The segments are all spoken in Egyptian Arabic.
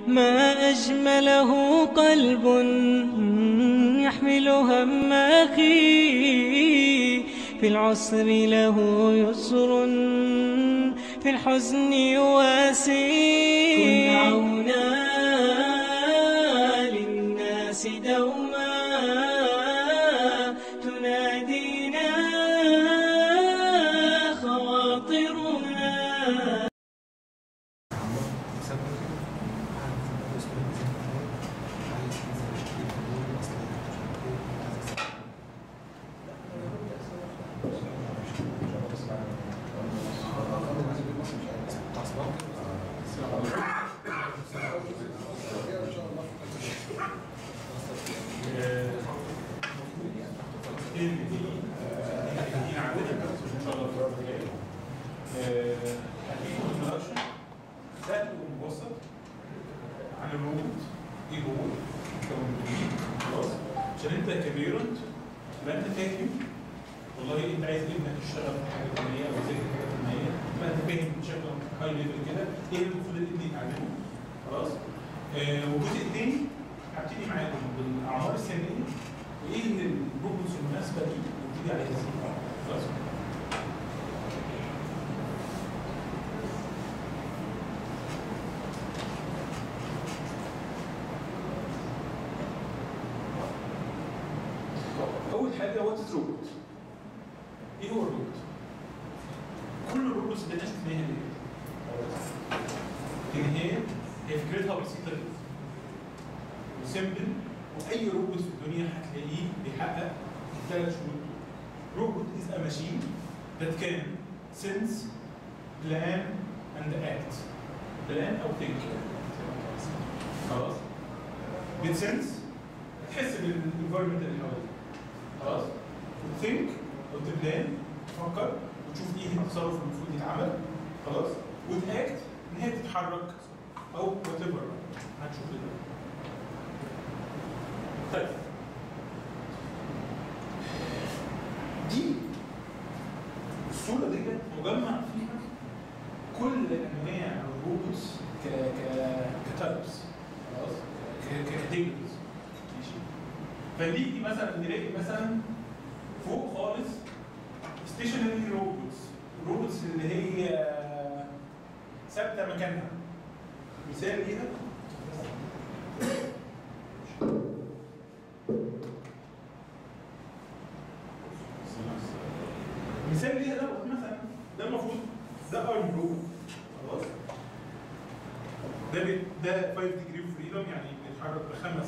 ما أجمله قلب يحمل هم أخي في العسر له يسر في الحزن يواسي كن عونا للناس دوما تنادينا خواطرنا سهل ومبسط عن الروبوت ايه هو مكون من ايه خلاص عشان انت كبيرنت تبقى انت فاهم والله انت عايز ابنك يشتغل في حاجه فنيه او يذاكر في حاجه فنيه تبقى انت فاهم بشكل هاي ليفل كده ايه اللي المفروض الابن يتعلمه خلاص آه والجزء الثاني هبتدي معاكم بالاعمار السنيه وايه اللي الروبوتس المناسبه دي نبتدي عليها ازاي خلاص اول حاجه وات از روبوت ايه هو الروبوت كل الروبوتس اللي احنا شفناها دي ان هي هي فكرتها بسيطه جدا وسيمبل واي روبوت في الدنيا هتلاقيه بيحقق الثلاث شروط دول روبوت از ا ماشين that can sense plan and act plan او think خلاص بتسنس تحس بالانفايرمنت اللي حواليك خلاص وثينك او تبلان تفكر وتشوف ايه التصرف المفروض يتعمل خلاص وتاكت ان هي تتحرك او وات ايفر هنشوف دلوقتي طيب دي الصوره دي مجمع فيها كل انواع الروبوتس ك ك كتايبس خلاص ككاتيجوريز ماشي فنيجي مثلا نلاقي مثلا فوق خالص ستيشنري روبوتس الروبوتس اللي هي ثابته مكانها مثال ليها مثال ليها ده مثلا ده المفروض ده ارم روبوت خلاص ده بي- ده 5 ديجري فريدم يعني بيتحرك بخمس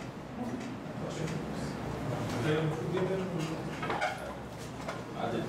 ده المفروض يبقى عدد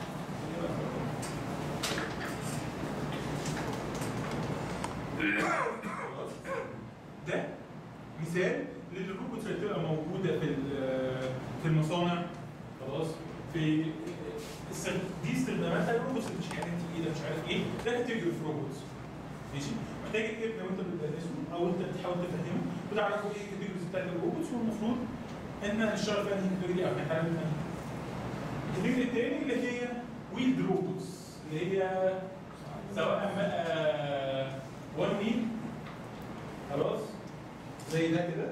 خلاص؟ ده مثال للروبوتس اللي بتبقى موجوده في ال- في المصانع خلاص في است- دي استخداماتها الروبوتس اللي مش حاجات تقيله مش عارف ايه ده كاتيجوري في روبوتس ماشي محتاج الابن وانت بتدرسه او انت بتحاول تفهمه بتعرفوا ايه الكاتيجوريز بتاعت الروبوتس والمفروض ان هنشتغل فيها الكاتيجوري او هنتعلم فيها الكاتيجوري الثاني اللي هي ويلد روبوتس اللي هي سواء بقى 1 ويل خلاص زي ده كده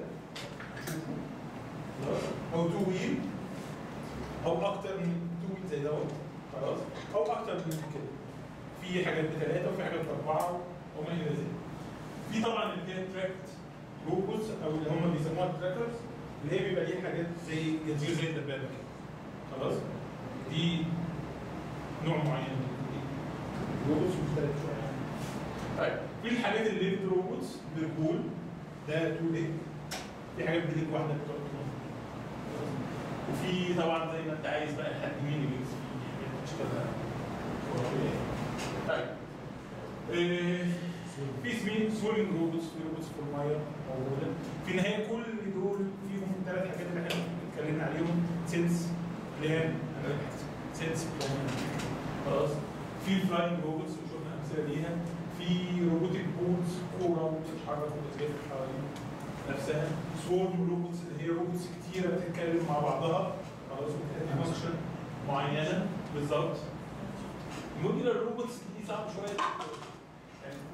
خلاص او 2 ويل او اكتر من 2 ويل زي دوت خلاص او اكتر من كده في حاجات بثلاثه وفي حاجات باربعه وما الى ذلك في طبعا اللي هي تراكت روبوتس او اللي هم بيسموها تراكرز اللي هي بيبقى ليها حاجات زي جزيره زي الدبابه كده خلاص دي نوع معين من روبوتس مختلف شويه طيب في الحاجات اللي ليفت روبوتس بالكول ده 2 ليج في حاجات بليج واحده بتقعد تنط. وفي طبعا زي ما انت عايز بقى لحد مين اللي مش كده طيب إيه، في سمين سويمنج روبوتس في روبوتس في الميه موجوده في النهايه كل دول فيهم ثلاث حاجات اللي احنا اتكلمنا عليهم سنس بلان سنس بلان خلاص في الفلاينج روبوتس اللي شفنا امثله ليها في روبوتك بوتس كوره وبتتحرك وبتلف حوالين نفسها سورم روبوتس اللي هي روبوتس كتيره بتتكلم مع بعضها خلاص وبتأدي فانكشن معينه بالظبط موديولار روبوتس دي صعب شويه يعني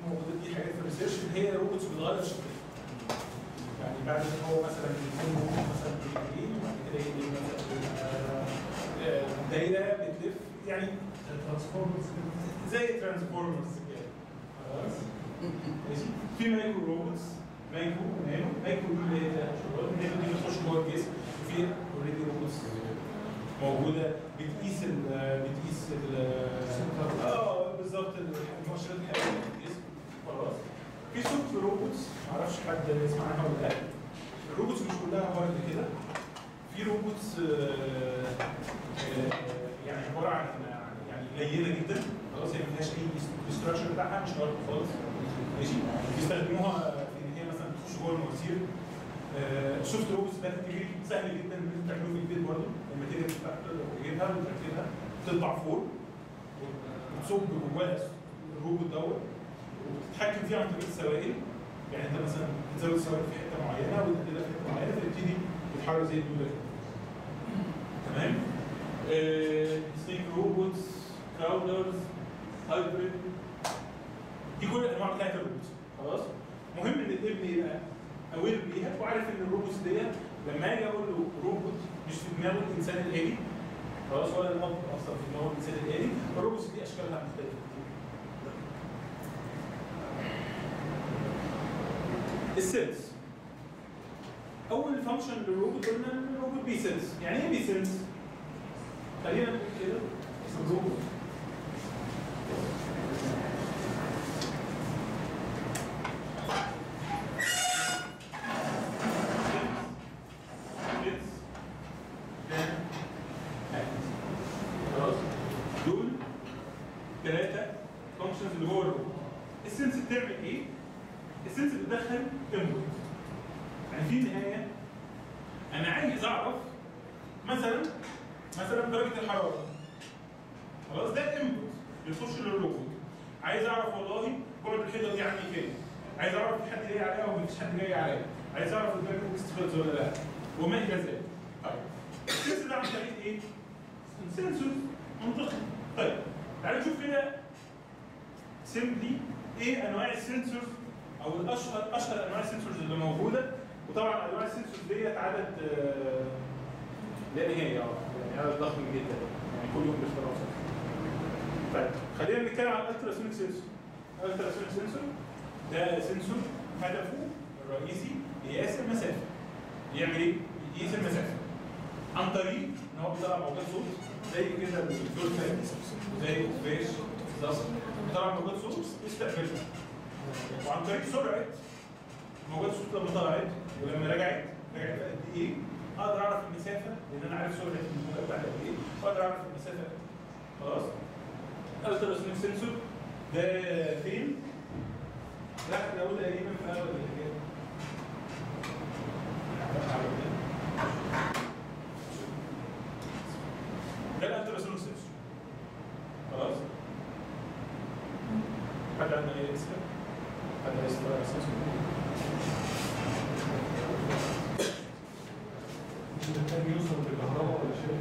موجوده دي حاجات في الريسيرش اللي هي روبوتس بتغير شكلها يعني بعد ما هو مثلا يكون روبوت مثلا بالجرين وبعد كده يقلب مثلا آه، آه، دايره بتلف يعني ترانسفورمرز زي ترانسفورمرز كده خلاص ماشي في مايكرو روبوتس مايكرو نانو مايكرو دي اللي هي شغل النانو دي بتخش جوه الجسم وفي اوريدي روبوتس موجوده بتقيس ال بتقيس ال اه بالظبط المؤشرات الحيويه في الجسم خلاص في سوفت روبوتس معرفش حد يسمع عنها ولا لا الروبوتس مش كلها هارد كده في روبوتس آه، آه، يعني عباره عن يعني قليله جدا خلاص هي ما فيهاش اي الاستراكشر بتاعها مش هارد خالص ماشي بيستخدموها في ان هي مثلا تخش جوه المواسير السوفت روبوتس ده كتير سهل جدا ان انت تعمله في البيت برضه لما تيجي تجيبها وتركبها تطلع فوق وتصب جواها الروبوت دوت وتتحكم فيه عن طريق السوائل يعني انت مثلا بتزود السوائل في حته معينه وتقللها في حته معينه فتبتدي تتحرك زي الدوده كده تمام سنيك روبوتس كراودرز هايبريد دي كل الانواع بتاعت الروبوتس خلاص مهم ان الابن يبقى اوير بيها وعارف ان الروبوتس دي لما اجي اقول له روبوت مش في دماغه الانسان الالي خلاص ولا الاب اصلا في دماغه الانسان الالي الروبوتس دي اشكالها مختلفه السيلز اول فانكشن للروبوت قلنا ان الروبوت بيسنس يعني ايه بيسنس خلينا نقول كده الروبوت خلاص دول ثلاثة فانكشنز اللي جوه الروبوت السنس بتعمل ايه؟ السنس بتدخل انبوت يعني في النهاية أنا عايز أعرف مثلا مثلا درجة الحرارة خلاص ده انبوت بيخش للروبوت عايز أعرف والله بعد الحيطة دي عني كام عايز أعرف في حد جاي عليها ولا مفيش حد جاي عليها عايز أعرف الدرجة بتستفاد ولا لا وما إلى ذلك طيب السنس ده عن طريق إيه؟ سنسور منطقي طيب تعالوا نشوف كده سيمبلي ايه انواع السنسورز او الاشهر اشهر انواع السنسورز اللي موجوده وطبعا انواع السنسورز ديت عدد آه، لا نهائي اه يعني عدد ضخم جدا يعني كل يوم بيختاروا سنسور طيب خلينا نتكلم عن الالتراسونيك سنسور الالتراسونيك سنسور ده سنسور هدفه الرئيسي قياس المسافه يعمل ايه؟ يقيس المسافه عن طريق ان هو بيطلع موجات صوت زي كده الدولفين زي الخفاش بالظبط بيطلع موجات صوت يستقبلها وعن طريق سرعه موجات الصوت لما طلعت ولما رجعت رجعت قد ايه اقدر اعرف المسافه لان انا عارف سرعه الموجات بتاعت قد ايه واقدر اعرف المسافه خلاص التراسونيك سنسور ده فين؟ لا ده اقول تقريبا في اول الحاجات ده الالتراسونيك سنسور خلاص حد عنده اي اسئله؟ حد عايز يطلع سنسور؟ كان يوصل بالكهرباء ولا شيء؟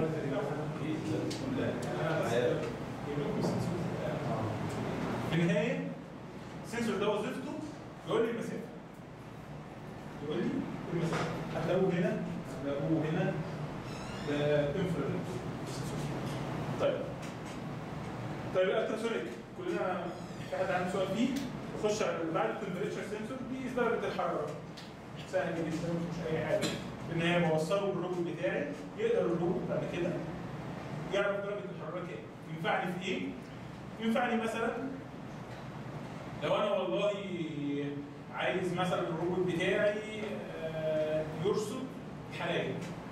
في النهايه السنسور ده وظيفته يقول لي المسافه يقول لي المسافه هتلاقوه هنا هتلاقوه هنا ده انفراريد طيب طيب الالتراسونيك كلنا في حد عنده سؤال فيه نخش على اللي بعد التمبريتشر سنسور بيقيس درجه الحراره سهل جدا مش اي حاجه في النهايه بوصله بالروبوت بتاعي يقدر الروبوت بعد كده يعرف درجه الحراره كام ينفعني في ايه؟ ينفعني مثلا لو انا والله عايز مثلا الروبوت بتاعي آه، يرصد حلايب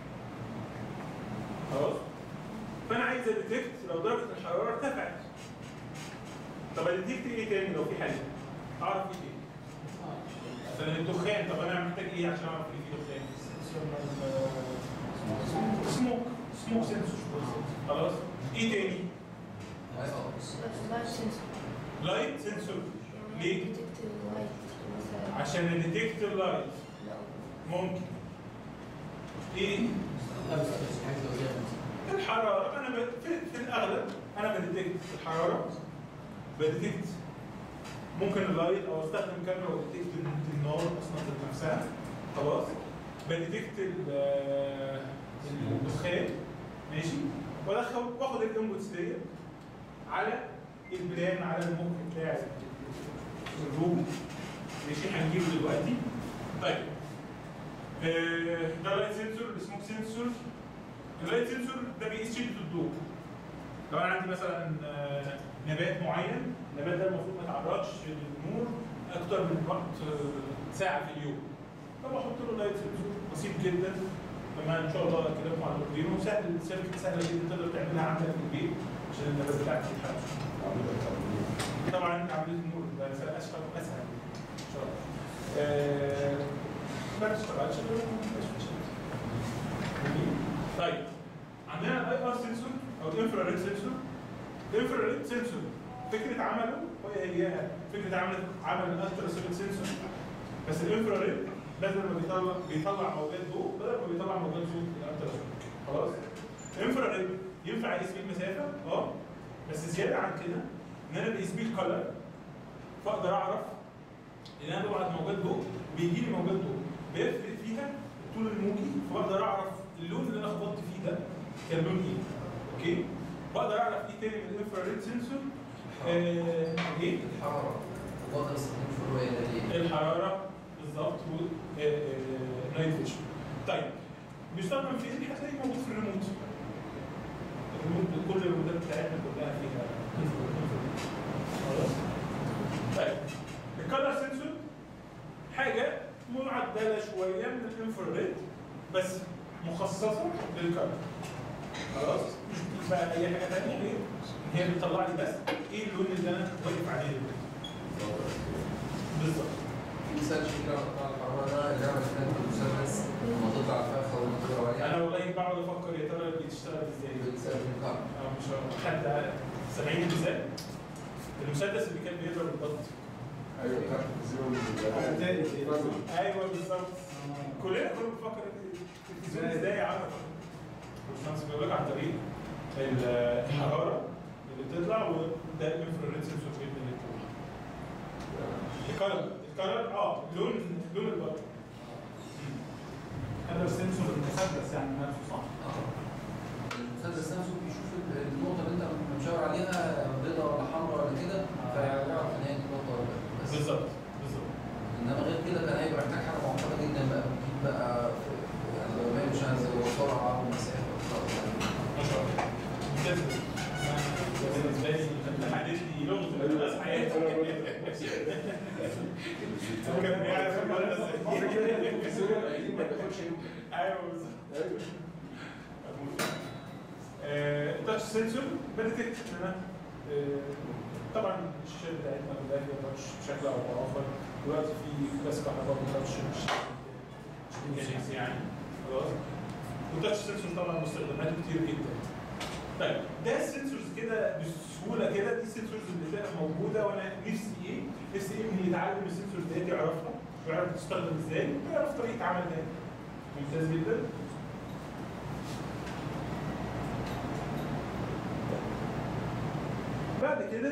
خلاص فانا عايز اديتكت لو درجه الحراره ارتفعت طب اديتكت ايه تاني لو في حاجه اعرف ايه تاني مثلا الدخان طب انا محتاج ايه عشان اعرف ان في دخان سموك سموك سنسور خلاص ايه تاني لايت سنسور ليه عشان اديتكت اللايت ممكن ايه الحراره انا ب... في, في الاغلب انا بديتكت الحراره بديتكت ممكن اللايت او استخدم كاميرا وبتديكت النار اصلا ذات نفسها خلاص بديتكت ال- آه، الدخان ماشي وادخل واخد الانبوتس ديت على البلان على المخ بتاع الروم ماشي هنجيبه دلوقتي طيب آه، ده لايت سنسور السموك سنسور اللايت سنسور ده بيقيس شده الضوء لو انا عندي مثلا آه، نبات معين النبات ده المفروض ما يتعرضش للنور اكتر من وقت آه، ساعه في اليوم فبحط له لايت سنسور بسيط جدا لما ان شاء الله اكلمكم عن الأردوينو سهل سيركت سهله جدا تقدر تعملها عندك في البيت عشان النبات بتاعك ما يتحرقش طبعا عمليه النور ده اسهل اسهل اسهل ان شاء الله آه، ما تشتغلش طيب عندنا الاي ار سنسور او الانفراريد سنسور الانفراريد سنسور فكره عمله وهي هي فكره عمل عمل الالترا سونيك سنسور بس الانفراريد بدل ما بيطلع بيطلع موجات ضوء بدل ما بيطلع موجات صوت الالترا سونيك خلاص الانفراريد ينفع يقيس بيه المسافه اه بس زياده عن كده ان انا بقيس بيه الكلر فاقدر اعرف ان انا ببعت موجات ضوء بيجي لي موجات ضوء بيفرق فيها الطول الموجي فبقدر اعرف اللون اللي انا خبطت فيه ده كان لون ايه اوكي بقدر اعرف ايه تاني من الانفراريد سنسور آه ايه الحرارة وضع استخدام في الرؤية الليلية الحراره بالظبط والنايت فيجن طيب بيستخدم في ايه هتلاقيه موجود في الريموت الريموت كل الريموتات بتاعتنا كلها فيها infrared. خلاص طيب الكالر سنسور حاجه معدله شويه من الانفراريد بس مخصصه للكالر خلاص مش بتجيب بقى اي حاجه ثانيه غير إن هي بتطلع لي بس ايه اللون اللي انا واقف عليه دلوقتي بالظبط في مثال شكل قطاع الحرارة ده اللي انا بشتغل في المسدس لما تطلع الفرخة وتطلع عليها انا والله بقعد افكر يا ترى بتشتغل ازاي بتستخدم الكهرباء اه مش عارف. حد سامعين المثال المسدس اللي كان بيضرب البط ايوه بتاعت التلفزيون ايوه بالظبط كلنا كنا بنفكر التلفزيون ازاي عمل الشمس بيقول لك عن طريق ال- الحراره اللي بتطلع وده الانفراريد سنسور جدا اللي بتطلع الكلر الكلر اه لون لون البط هذا السنسور المسدس يعني نفسه صح؟ المسدس نفسه بيشوف النقطة اللي انت مشاور عليها بيضاء ولا حمراء ولا كده فيعرف ان هي دي نقطة ولا لا. بس بالظبط بالظبط انما غير كده كان هيبقى محتاج حاجة معقدة جدا بقى بتجيب بقى يعني لو ما مش عايز سرعة ومسافة ما شاء الله ممتاز بالنسبه لي انت حددت لي لغه الناس حياتي كان بيعرف المرة ازاي التلفزيون القديم ما بياخدش ايوه بالظبط ايوه التاتش سنسور بديتكت ان انا آه، طبعا الشاشات بتاعتنا كلها فيها تاتش بشكل او باخر دلوقتي في كاس كهرباء تاتش مش مش ميكانيكس يعني خلاص والتاتش سنسور طبعا مستخدماته كتير جدا طيب ده السنسورز كده بسهوله كده دي السنسورز اللي بتبقى موجوده وانا نفسي ايه؟ نفسي ابني يتعلم السنسورز ديت يعرفها ويعرف تستخدم ازاي ويعرف طريقه عملها ممتاز جدا بعد كده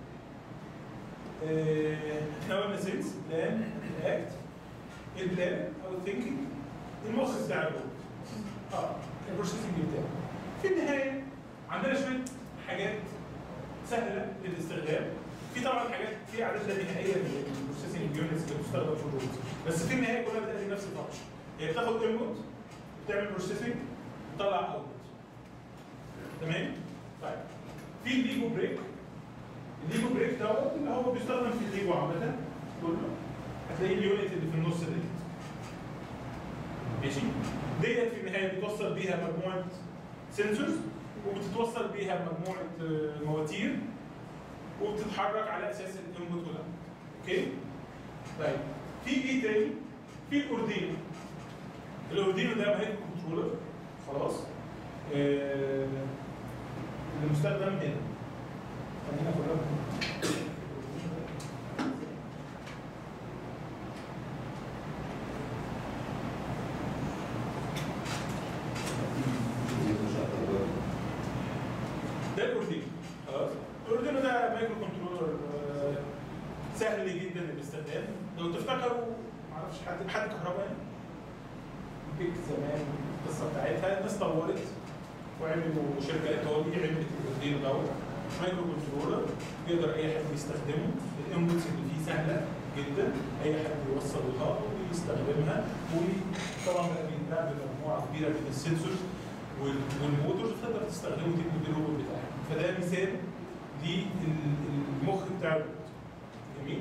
آه، احنا قلنا سيلز بلان اكت البلان او الثينكينج المخ بتاع الروبوت اه البروسيسنج بتاعه في النهايه عندنا شويه حاجات سهله للاستخدام في طبعا حاجات في اعداد لا نهائيه من البروسيسنج يونتس اللي بتستخدم في الروبوت بس في النهايه كلها بتأدي نفس الفانكشن هي بتاخد انبوت بتعمل بروسيسنج تطلع اوتبوت تمام؟ طيب في الليجو بريك الليجو بريك دوت اللي هو بيستخدم في الليجو عامة كله هتلاقيه اليونت اللي في النص ديت ماشي ديت في النهاية بتوصل بيها مجموعة سنسورز وبتتوصل بيها مجموعة آه، مواتير وبتتحرك على أساس الانبوت والاوتبوت اوكي؟ طيب في ايه تاني؟ في الاوردينو الاوردينو ده مايكرو كنترولر خلاص آه، المستخدم هنا خلينا كلها ده الاوردينو خلاص الاوردينو ده مايكرو كنترولر آه، سهل لو تفتكروا معرفش حد حد كهربائي بيك زمان القصه بتاعتها الناس طورت وعملوا شركه ايطالي عملت الاردين دوت مايكرو كنترولر يقدر اي حد يستخدمه الانبوتس اللي فيه سهله جدا اي حد يوصلها ويستخدمها وطبعا بقى بيتباع بمجموعه كبيره من السنسورز وال- والموتورز تقدر تستخدمه تبني الروبوت بتاعك فده مثال للمخ بتاع الروبوت جميل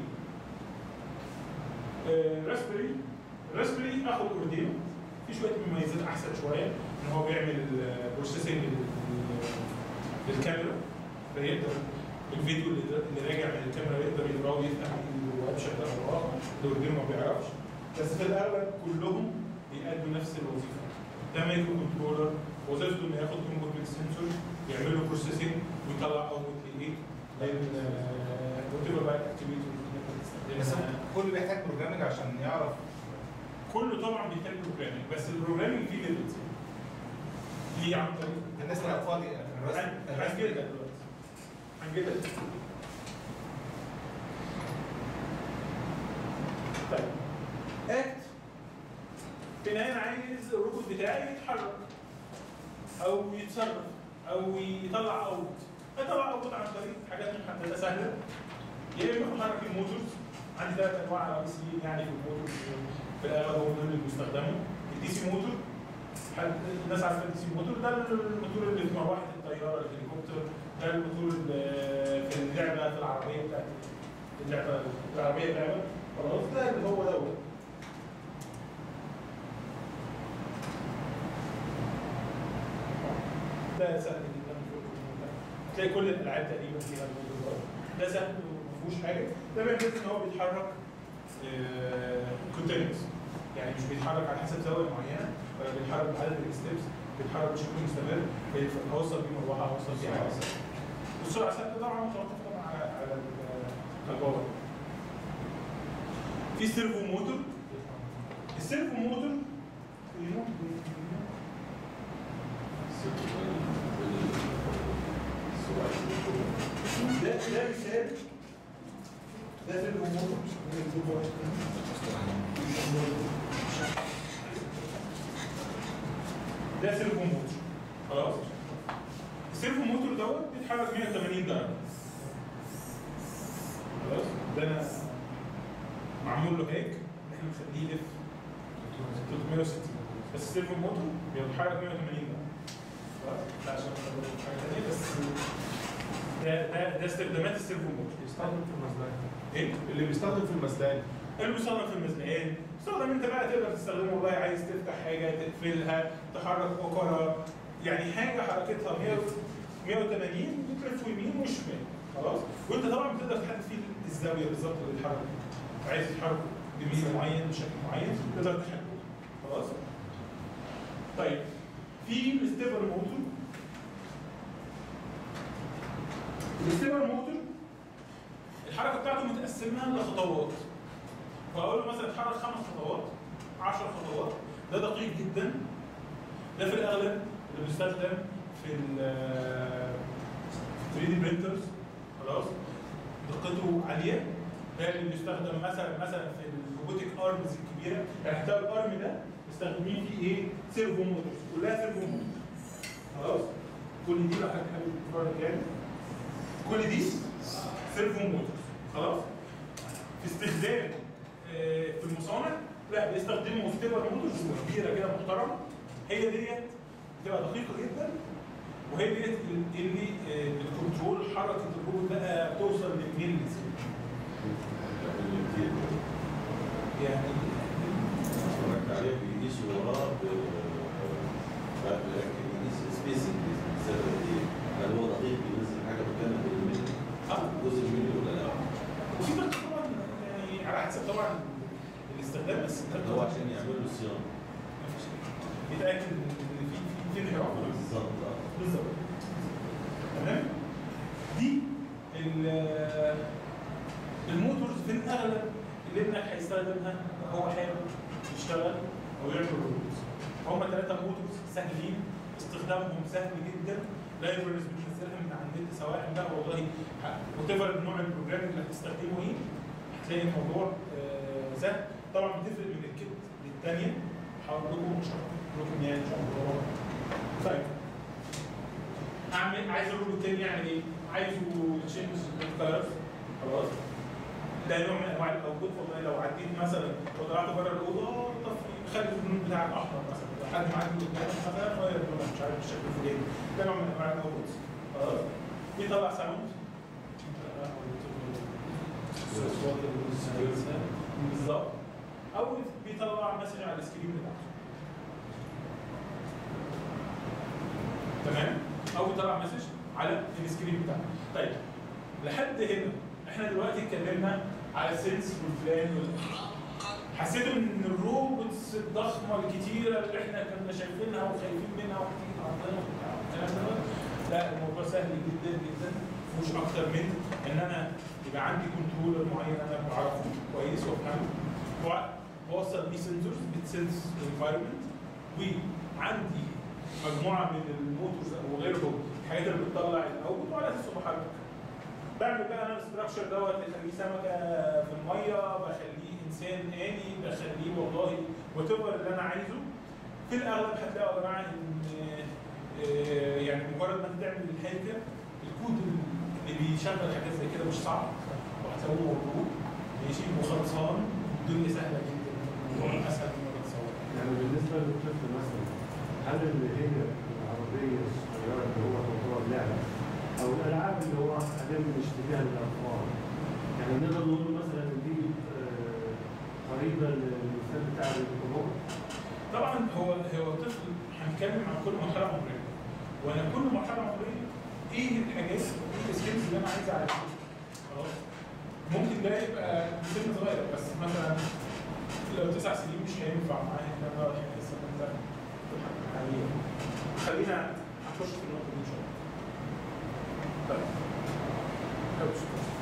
آه، راسبري راسبري اخد اوردينو في شويه مميزات احسن شويه ان هو بيعمل بروسيسنج للكاميرا فيقدر الفيديو اللي اللي راجع من الكاميرا يقدر يقراه ويفتح الويب شات او وراه الاوردينو ما بيعرفش بس في الاغلب كلهم بيأدوا نفس الوظيفه ده مايكرو كنترولر وظيفته انه ياخد انبوت من السنسور يعمل له بروسيسنج ويطلع اوتبوت لايه؟ لل وات ايفر بقى الاكتيفيتي بس كله بيحتاج بروجرامنج عشان يعرف كله طبعا بيحتاج بروجرامنج بس البروجرامنج فيه ليميتس ليه عن طريق الناس اللي فاضي الرسم هنجيلها دلوقتي هنجيلها طيب اكت في النهايه انا عايز الروبوت بتاعي يتحرك او يتصرف او يطلع اوت يطلع اوت عن طريق حاجات محدده سهله يا اما بحرك الموتورز عندي ثلاث انواع رئيسيين يعني في الموتورز في الاغلب هم دول اللي بيستخدموا الدي سي موتور حد الناس عارفه الدي سي موتور ده الموتور اللي في مروحه الطياره الهليكوبتر ده الموتور اللي في اللعبه في العربيه بتاعت اللعبه العربيه اللعبه خلاص ده اللي هو دوت ده سهل جدا تلاقي كل الالعاب تقريبا فيها الموضوع ده ده سهل ما فيهوش حاجه ده بيعمل ان هو بيتحرك كونتينوس يعني مش بيتحرك على حسب زاويه معينه ولا بيتحرك بعدد الستبس بيتحرك بشكل مستمر اوصل بيه مروحه اوصل بيه عصا والسرعه ثابته طبعا متوقفه طبعا على على ال- على الباور في سيرفو موتور السيرفو موتور ده ده مثال ده سيرفو موتور ده سيرفو موتور خلاص السيرفو موتور دوت بيتحرك 180 درجه خلاص ده انا معمول له هيك ان احنا نخليه يلف 360 بس السيرفو موتور بيتحرك 180 درجه خلاص لا عشان أقول حاجه ثانيه بس ده ده ده استخدامات السيرفو موتور بيستخدم في المزدان ايه اللي بيستخدم في المسدان اللي بيستخدم في المزنقان استخدم انت بقى تقدر تستخدمه والله عايز تفتح حاجه تقفلها تحرك بقره يعني حاجه حركتها 100 180 بتلف يمين وشمال خلاص وانت طبعا بتقدر تحدد فيه الزاويه بالظبط اللي يتحرك فيها. عايز يتحرك بميل معين بشكل معين تقدر تحدده خلاص طيب في الستيبر موتور الستيبر موتور الحركه بتاعته متقسمه لخطوات فاقول له مثلا اتحرك خمس خطوات 10 خطوات ده دقيق جدا ده في الاغلب اللي بيستخدم في ال 3 دي برينترز خلاص دقته عاليه ده اللي بيستخدم مثلا مثلا في الروبوتيك ارمز الكبيره يعني حتى الارم ده مستخدمين فيه ايه؟ سيرفو موتورز كلها سيرفو موتورز خلاص كل دي لو حضرتك حابب تتفرج يعني كل دي سيرفو موتورز خلاص في استخدام آه، في المصانع لا بيستخدموا ستيبر موتورز كبيره كده محترمه هي ديت بتبقى دقيقه جدا وهي ديت اللي آه، بتكنترول حركه الروبوت بقى بتوصل للميلي يعني اتفرجت عليه بيقيس وراه بيقيس سبيسنج هل هو دقيق بينزل حاجه مكانها في الملي اه جزء الملي ولا لا؟ وفي فرق طبعا يعني على حسب طبعا الاستخدام بس هو عشان يعمل له صيانه مفيش يتاكد ان في في في انحراف ولا لا. بالظبط اه بالظبط تمام دي ال- الموتورز في الاغلب اللي ابنك هيستخدمها هو حابب يشتغل او يعمل روبوتس هم ثلاثه موتورز سهلين استخدامهم سهل جدا لايبرز بتنزلها من على النت سواء بقى والله وات ايفر نوع البروجرام اللي هتستخدمه ايه هتلاقي الموضوع آه، سهل طبعا بتفرق من الكت للثانيه هقول لكم مش هقول لكم يعني ان شاء الله طيب اعمل عايز الروبوت التاني يعمل ايه؟ عايزه تشينج كلرز خلاص ده نوع من انواع الاوتبوت والله لو عديت مثلا لو طلعت بره الاوضه طفي خلي اللون بتاعك احمر مثلا لو حد معدي قدامك مثلا غير اللون مش عارف الشكل الفلاني ده نوع من انواع الاوتبوت خلاص بيطلع ساوند بالظبط او بيطلع مسج على السكرين بتاعته تمام او بيطلع مسج على السكرين بتاعته طيب لحد هنا احنا دلوقتي اتكلمنا على السنس والفلان وال حسيت ان الروبوتس الضخمه الكتيره اللي احنا كنا شايفينها وخايفين منها وبتيجي عندنا وبتاع والكلام ده لا الموضوع سهل جدا جدا مفيهوش اكتر من ان انا يبقى عندي كنترولر معين انا بعرفه كويس وافهمه هو بوصل بيه سنسورز بتسنس الانفايرمنت وعندي مجموعه من الموتورز او غيرهم الحاجات اللي بتطلع الاوتبوت وعلى اساسه بحرك بعمل بقى انا الاستراكشر دوت بخليه سمكه في الميه بخليه انسان آلي بخليه والله وات اللي انا عايزه في الاغلب هتلاقوا يا جماعه ان آه، يعني مجرد ما انت تعمل الهيكل الكود اللي بيشغل حاجات زي كده مش صعب وهتلاقوه موجود ماشي وخلصان الدنيا سهله جدا الموضوع اسهل مما تتصور يعني بالنسبه للطفل مثلا هل اللي هي العربيه الصغيره اللي هو تعتبر لعبه او الالعاب اللي هو حاليا بنشتريها للاطفال يعني نقدر نقول مثلا ان دي آه، قريبه للمثال بتاع الكبار طبعا هو هو الطفل هنتكلم عن كل مرحله عمريه وانا كل مرحله عمريه ايه الحاجات ايه السكيلز اللي انا عايز اعرفها خلاص ممكن ده يبقى سن صغير بس مثلا لو تسع سنين مش هينفع معايا الكلام ده عشان لسه كنت حاليا خلينا هنخش في النقطه دي ان شاء الله طيب أوش.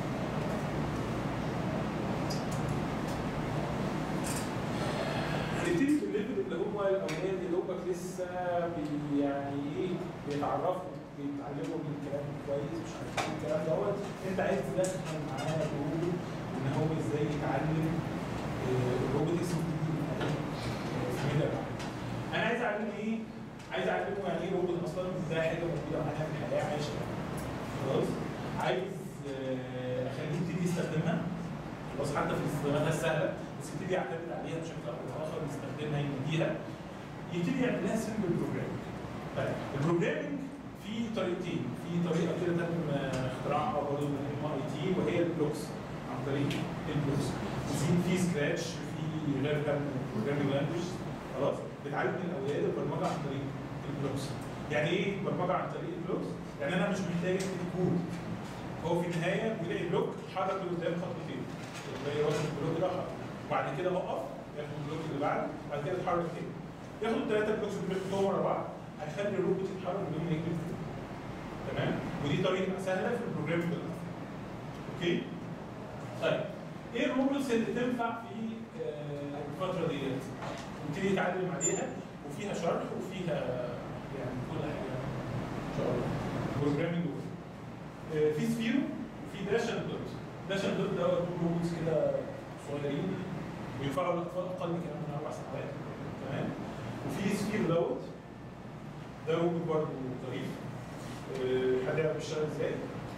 هنبتدي بالليفل اللي هم الاولاد اللي دوبك لسه بي يعني ايه بيتعرفوا بيتعلموا من الكلام كويس مش عارف ايه الكلام دوت انت عايز تدخل معاه الروبوت ان هو ازاي يتعلم آه، الروبوتكس جديد انا عايز اعلمه ايه؟ عايز اعلمه يعني ايه روبوت اصلا ده حاجه موجوده معانا في الحياه عايشه خلاص عايز آه، اخليه يبتدي يستخدمها خلاص حتى في استخداماتها السهله بس يبتدي يعتمد عليها بشكل او باخر يستخدمها يمديها يبتدي يعمل لها سيمبل بروجرامينج طيب البروجرامينج في طريقتين في طريقه كده تم اختراعها برضه من ام اي تي وهي البلوكس عن طريق البلوكس في في سكراتش في غير كم بروجرامينج لانجوج خلاص بتعلم الاولاد البرمجه عن طريق البلوكس يعني ايه برمجه عن طريق البلوكس؟ يعني انا مش محتاج اكتب كود هو في النهايه بيلاقي بلوك اتحرك لقدام خطوتين تلاقي واخد البلوك ده وبعد كده وقف ياخد البلوك اللي بعده وبعد كده يتحرك تاني ياخد الثلاثه بلوكس اللي بيحطهم ورا بعض هيخلي الروبوت يتحرك بدون ما يكتب كود تمام ودي طريقه سهله في البروجرامينج بالاخر اوكي طيب ايه الروبوتس اللي تنفع في آه، الفتره ديت نبتدي نتعلم عليها وفيها شرح وفيها يعني كل حاجه ان شاء الله بروجرامينج آه، في سفيرو وفي داشن دوت داشن دوت ده روبوتس كده صغيرين بينفعوا الاطفال اقل كمان من اربع سنوات تمام وفي سفيرو دوت ده روبوت برضه ظريف آه، حد يعرف بيشتغل ازاي؟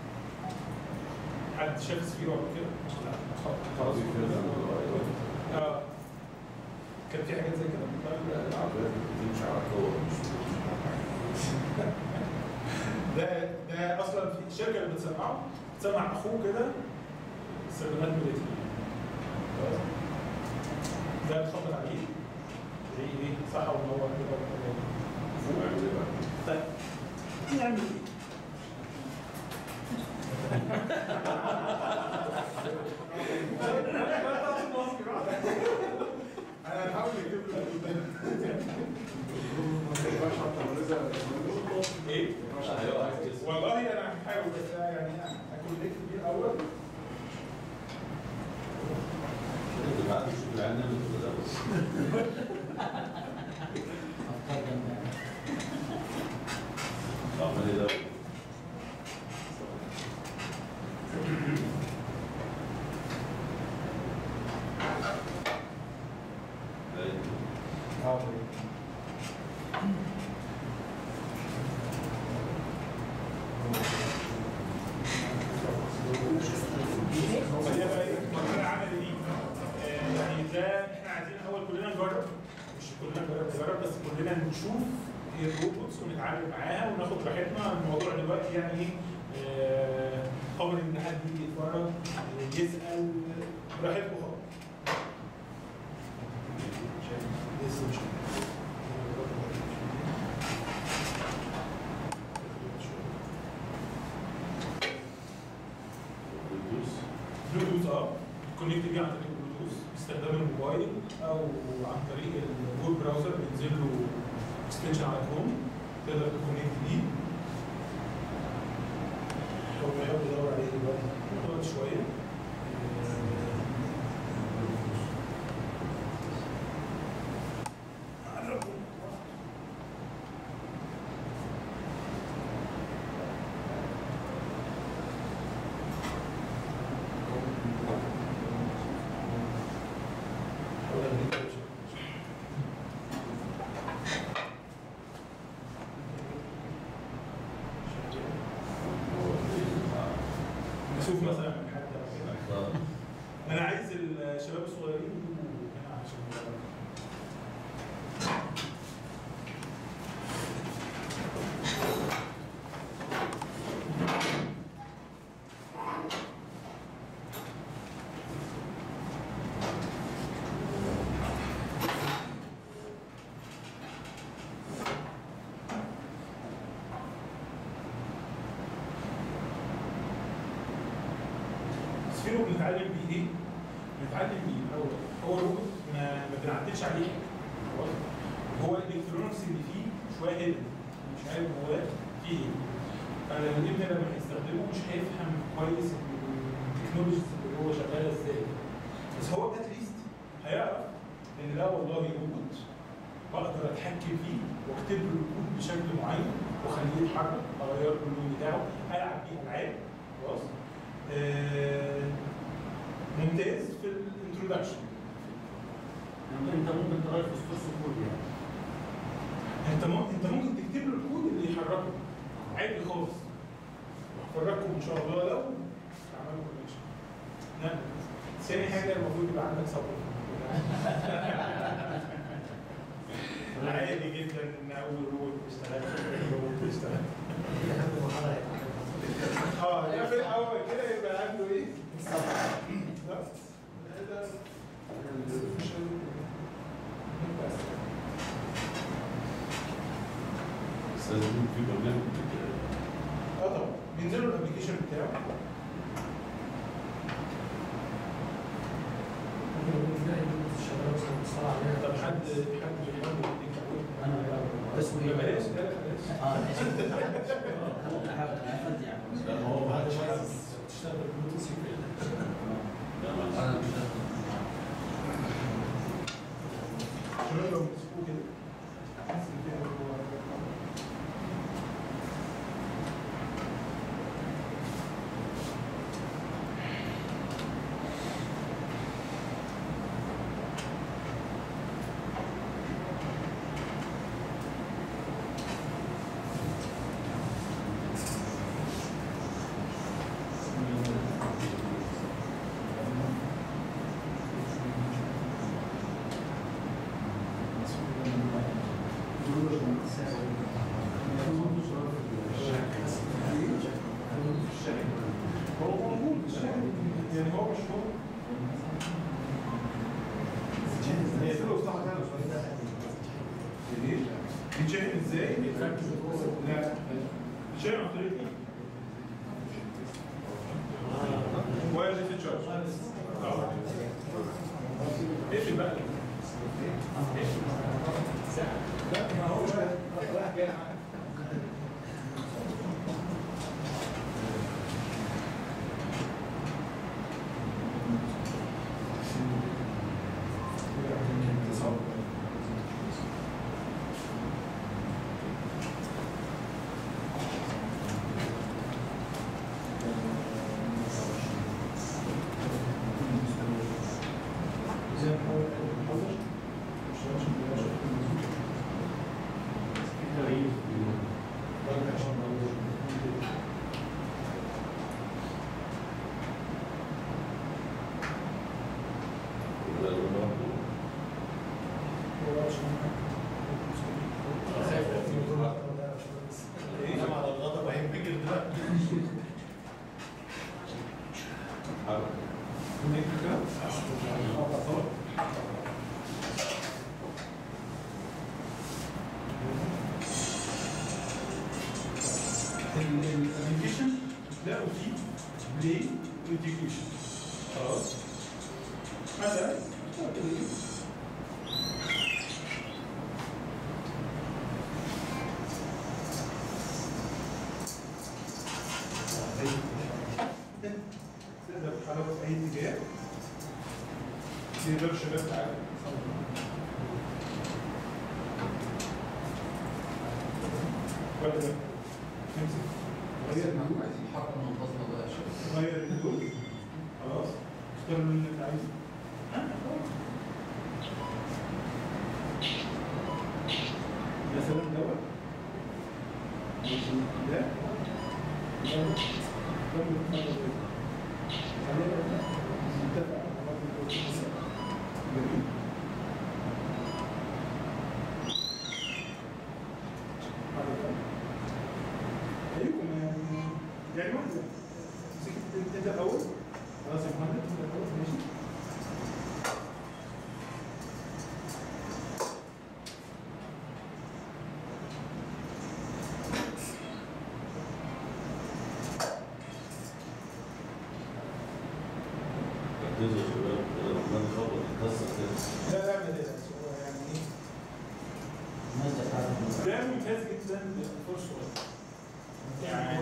حد شاف سفيرو قبل كده؟ لا خلاص اه كان في حاجات زي كده العربيات بتمشي على كور مش ده ده اصلا في الشركه اللي بتصنعه بتصنع اخوه كده استخدامات ميليتري خلاص؟ ده بتفضل عليه زي ايه صح ومنور كده وكده. طيب يعمل ايه؟ انا هحاول اكتب ايه؟ والله انا هحاول بس يعني اكون ليك بيه الاول بعد نشوف العيال نعمل كده بس افكار جامده عمال يدور فهي بقى ايه المرحله العمليه دي آه، يعني ده احنا عايزين الاول كلنا نجرب مش كلنا نجرب نجرب بس كلنا نشوف ايه الروبوتس ونتعامل معاها وناخد راحتنا الموضوع دلوقتي يعني ايه آه، قابل ان حد يجي يتفرج آه، يسال براحتكم خالص لسه مش بلوتوث بلوتوث اه كونكت بيه عن طريق البلوتوث باستخدام الموبايل او عن طريق الويب براوزر بينزل له اكستنشن على كروم تقدر تكونكت بيه هو بيحاول يدور عليه دلوقتي ياخد شويه آه، نشوف مثلا من حد أو كده. انا عايز الشباب الصغيرين يجوا هنا عشان يجربوا. سفيرو بنتعلم بيه ايه؟ بنتعلم بيه الاول هو روبوت ما, ما بنعدلش عليه خلاص هو الالكترونكس اللي فيه شويه هيدن مش عارف هو فيه ايه فلما الابن لما هيستخدمه مش هيفهم كويس التكنولوجيز اللي هو شغاله ازاي بس هو اتليست هيعرف ان ده والله روبوت بقدر اتحكم فيه واكتب له الكود بشكل معين واخليه يتحرك اغير له اللون بتاعه العب بيه العاب خلاص آه، ممتاز في الانترودكشن يعني انت ممكن تغير في ستورس كود يعني انت ممكن انت ممكن تكتب له الكود اللي يحركه عادي خالص هفرجكم ان شاء الله لو عملوا كونكشن نعم ثاني حاجه المفروض يبقى عندك صبر عادي جدا ان اول روبوت بيشتغل روبوت بيشتغل اه يبقى في الاول كده يبقى عنده ايه؟ لا ده مش بس بس لازم يكون في برنامج اه طبعا بينزلوا الابلكيشن بتاعه طب حد حد بيحاول يديك اسمه ايه؟ بلاش لا بلاش اه ماشي احاول احاول يعني لا هو بعد شويه تشتغل بالبلوتوث لا معلش انا مش شباب لو مسكوه كده تحس ان فيها هو هو موجود يعني هو مش هو هي في افتحها تاني ليه؟ بيتشحن ازاي؟ لا بيتشحن عن طريق ايه؟ وايرلس تشارج اقفل بقى لا ما هو رايح جاي معاك زي ما هو ايه على الغضب هينفجر دلوقتي حركة. الابلكيشن تلاقوا فيه بلاي وإديوكيشن خلاص مثلا تقدر تتحرك في اي اتجاه يقدر الشباب تعالى ولا ده نمسك غير اللون عايزين حركه منتظمه بقى يا شباب غير اللون خلاص اختار اللون اللي انت عايزه مثلا دوت ده ده ده متفق خلينا نتفق على بعض الكويس. جميل ايوه يعني يعني واحده مسكت انت الاول خلاص يا محمد انت الاول ماشي ركزوا يا شباب بدل ما نخبط نكسر كده لا لا ما تقلقش هو يعني ايه ماذا تعرف ده ممتاز جدا فرصه يعني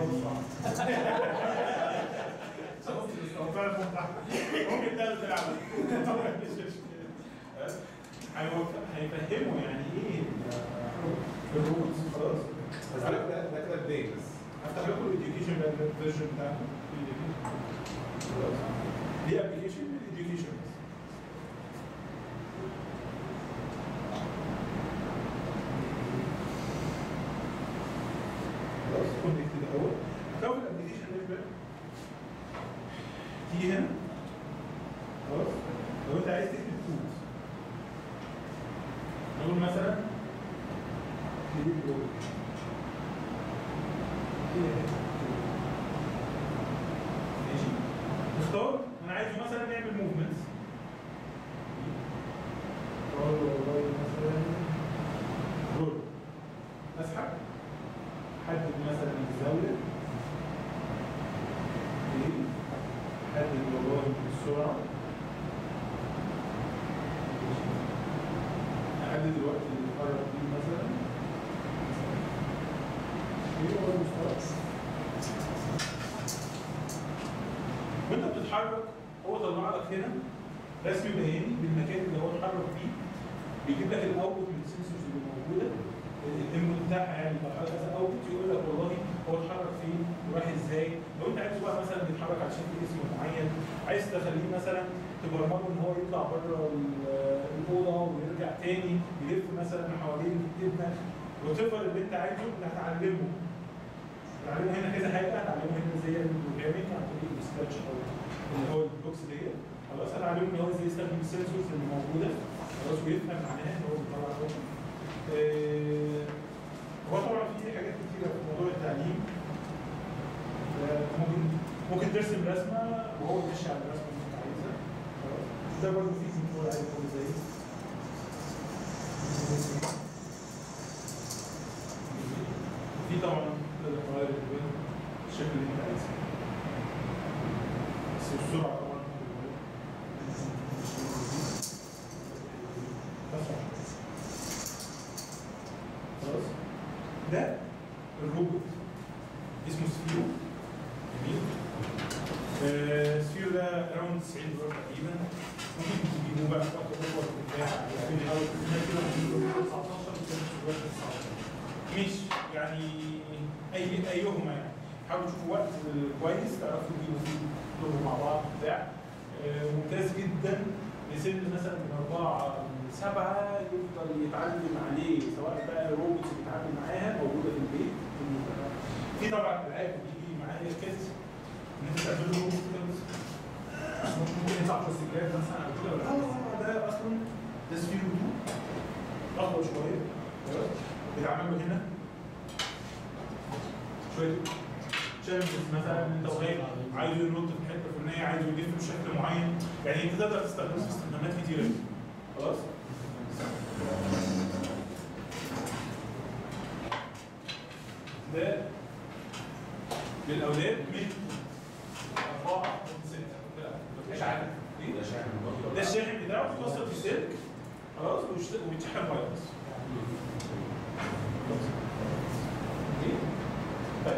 فعلا ممتع ممكن ده تلعب مش مشكله هيوف- هيفهموا يعني ايه الروتس خلاص بس ده ده ده كده بدايه بس هفتح لكم الاديوكيشن بقى الفيرجن بتاعته خلاص دي ابلكيشن الاديوكيشن بس خلاص كونكت الاول هتلاقوا في الابلكيشن ده بقى تيجي هنا خلاص لو انت عايز تكتب كود نقول مثلا نجيب جوجل ماشي نختار انا عايزه مثلا نعمل موفمنتس اقول له والله مثلا رول اسحب حدد مثلا الزاويه ايه حدد والله السرعه ماشي. احدد الوقت اللي اتحرك فيه مثلا ايه هو المستوى وانت بتتحرك هو طلع لك هنا رسم بياني بالمكان اللي هو اتحرك فيه بيجيب لك الاوتبوت من السنسورز اللي موجوده الانبوت بتاعها يعني لو حضرتك مثلا اوتبوت يقول لك والله هو اتحرك فين وراح ازاي لو انت عايز بقى مثلا بيتحرك على شكل اسم معين عايز تخليه مثلا تبرمجه ان هو يطلع بره ال- الاوضه ويرجع تاني يلف مثلا حوالين ابنك وتفر اللي انت عايزه اللي هتعلمه هتعلمه هنا كذا حاجه هتعلمه هنا زي البروجرامينج عن طريق السكراتش او اللي هو البلوكس ديت خلاص هتعلمه ان هو ازاي يستخدم السنسورز اللي موجوده خلاص ويفهم معناها ان هو بيطلع رقم آه، هو طبعا في حاجات كتيره في موضوع التعليم آه، ممكن ممكن ترسم رسمه وهو يمشي على الرسمه اللي انت عايزها خلاص ده برضه في كنترول عايز هو ازاي في طبعا تقدر تغير الالوان الشكل اللي انت عايزه بس السرعه طبعا خلاص ده الروبوت اسمه سفيرو جميل آه، سفيرو ده اراوند 90 دولار تقريبا ممكن تجيبوه بقى في وقت اكبر بتاع يعني حوالي 19 مش يعني اي ايهما يعني حاولوا تشوفوا وقت كويس تعرفوا تجيبوا فيه تخرجوا مع بعض بتاع آه، ممتاز جدا لسن مثلا من أربعة لسبعة يفضل يتعلم عليه سواء بقى روبوتس بيتعامل معاها موجودة في البيت في طبعا ألعاب بيجي معاها كيت إن أنت تعمل له روبوت كده ممكن يطلع موتوسيكلات مثلا او كده ولا اه ده اصلا ده سفيرو 2 ضغط صعبه شويه خلاص بيتعمل له هنا شويه تشالنجز مثلا انت وهي عايزه ينط في حته فلانيه عايزه يلف بشكل معين يعني انت تقدر تستخدمه في استخدامات كتيره خلاص ده للاولاد من اربعه لسته لا مفيش عدد ايه ده شاحن برضه ده الشاحن بتاعه بتوصل في سلك خلاص ويشت- وبيتشحن وايرلس إيه؟ طيب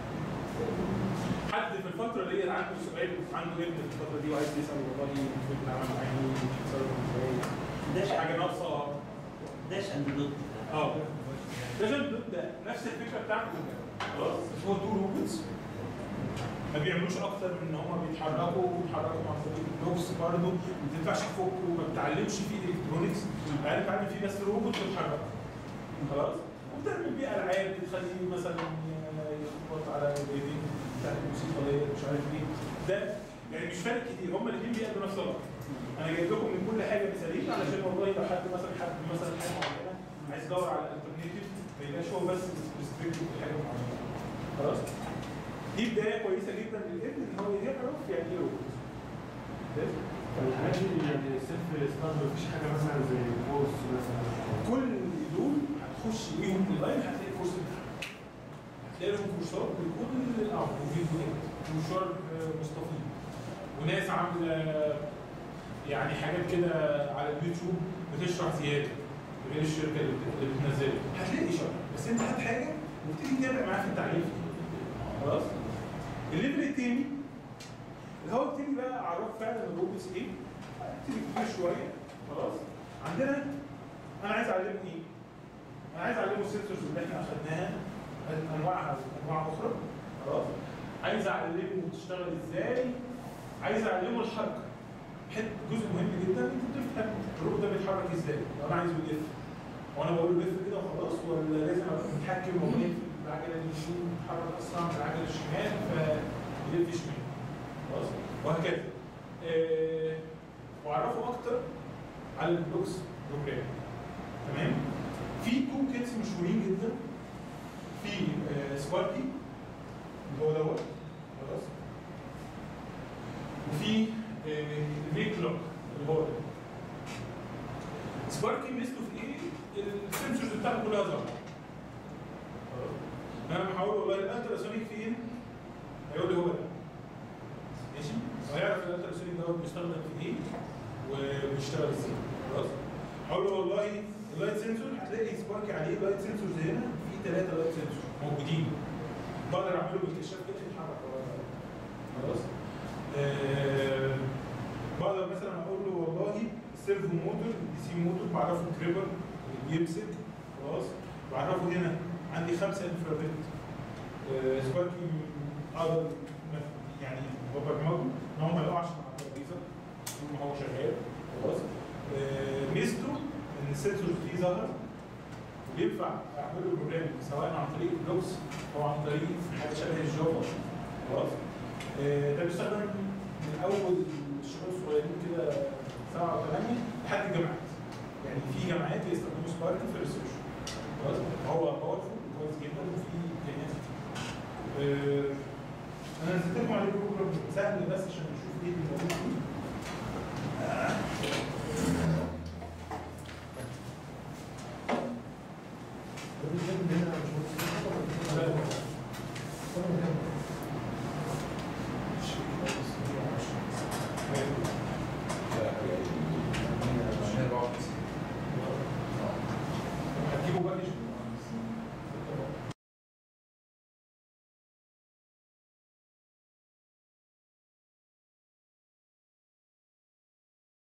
حد في الفترة دي عنده سؤال عنده ابن في الفترة دي وعايز يسأل والله المفروض نعمل معاه ايه نتصرف ازاي داش حاجة ناقصة داش اند دوت اه لازم نبدا نفس الفكره بتاعته خلاص بس هو تو روبوتس ما بيعملوش اكتر من ان هم بيتحركوا وبيتحركوا مع طريق البلوكس برضه ما تنفعش تفكه وما بتتعلمش فيه الكترونكس يعني بتتعلم فيه بس روبوت بيتحرك خلاص وبتعمل بيه العاب بتخليه مثلا يخبط على البيتين بتاعت الموسيقى ديت مش عارف ايه ده يعني مش فارق كتير هما الاثنين بيأدوا نفس الغرض انا جايب لكم من كل حاجه مثالين علشان والله لو حد مثلا حد مثلا حاجه معينه عايز يدور على الالترناتيف ما يبقاش هو بس ريستريكتد لحاجه معينه خلاص دي بدايه كويسه جدا للابن ان هو يعرف يعني ايه روبوت الحاجات دي يعني سيلف ستارت مفيش حاجه مثلا زي كورس مثلا كل دول هتخش بيهم اونلاين هتلاقي كورس بتاعهم. هتلاقي لهم كورسات لكل الاعمار وفيديوهات ومشوار آه، مستفيض وناس عامله يعني حاجات كده على اليوتيوب بتشرح زياده غير الشركه اللي بت- اللي بتنزله هتلاقي شرح بس انت هات حاجه وابتدي تتابع معاه في التعليم خلاص الليفل التاني اللي هو ابتدي بقى اعرف فعلا الروبوتس ايه ابتدي كتير شويه خلاص عندنا انا عايز اعلمه ايه؟ انا عايز اعلمه السنسورز اللي احنا اخدناها انواعها وانواع اخرى خلاص عايز اعلمه تشتغل ازاي عايز اعلمه الحركه حته جزء مهم جدا انت بتفهم الروبوت ده بيتحرك ازاي لو انا عايزه يلف وانا بقول له لف كده وخلاص ولا لازم ابقى متحكم وبلف العجله اليمين تتحرك اسرع من العجله الشمال فيلف شمال خلاص وهكذا آه، واعرفه اكتر على البلوكس بروجرام تمام في تو كيتس مشهورين جدا في آه، سباركي اللي هو دوت خلاص وفي الفي كلوك اللي هو ده سباركي ميزته في ايه؟ السنسورز بتاعته كلها ظاهره خلاص؟ انا لما هقول والله الالتراسونيك فين؟ هيقول لي هو ده ماشي؟ وهيعرف الالتراسونيك دوت بيستخدم في ايه وبيشتغل ازاي خلاص؟ هقول له والله اللايت سنسور هتلاقي سباركي عليه لايت سنسورز هنا في ثلاثه لايت سنسور موجودين بقدر اعمله بالكشاف كده يتحرك ورا خلاص؟ آه، بقدر مثلا اقول له والله السيرفو موتور الدي سي موتور بعرفه كريبر اللي بيمسك خلاص بعرفه هنا عندي خمسه انفراريد آه، سباركي اقدر م- يعني ببرمجه ان هو ما يقعش مع الترابيزه طول ما هو شغال خلاص آه، ميزته ان السنسور فيه ظهر وينفع اعمل له بروجرامنج سواء عن طريق بلوكس او عن طريق حاجه شبه الجافا خلاص آه، ده بيستخدم من اول الشباب الصغيرين كده سبعه وثمانيه لحد الجامعات يعني في جامعات بيستخدموا سبارك في الريسيرش خلاص هو باورفول كويس جدا وفي امكانيات كتير آه، انا نزلت لكم عليه بروجرام سهل بس عشان نشوف ايه